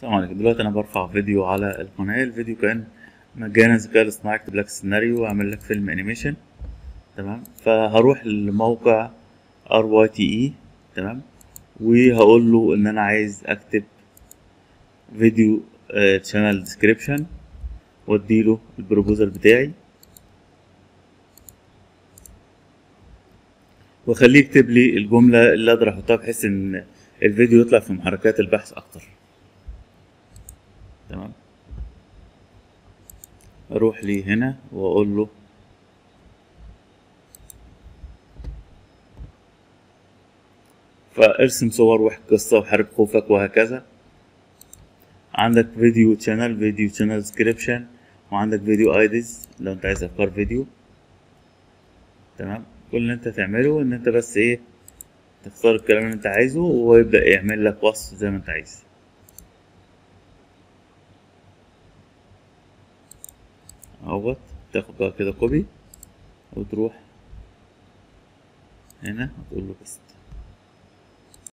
السلام عليكم دلوقتي انا برفع فيديو على القناة الفيديو كان مجانا ذكاء الاصطناعي يكتب لك سيناريو واعمل لك فيلم انيميشن تمام فهروح لموقع ار واي تي اي تمام وهقول له ان انا عايز اكتب فيديو شانل ديسكريبشن واديله البروبوزال بتاعي واخليه يكتب لي الجملة اللي اقدر احطها بحيث ان الفيديو يطلع في محركات البحث اكتر تمام اروح لي هنا واقول له فارسم صور واحكي قصة وحارب خوفك وهكذا عندك فيديو شانل فيديو شانل ديسكريبشن وعندك فيديو ايديز لو انت عايز افكار فيديو تمام كل اللي انت تعمله ان انت بس ايه تختار الكلام اللي انت عايزه وهو يبدأ يعمل لك وصف زي ما انت عايز اهوت تاخد بقى كده كوبي وتروح هنا وتقول له بست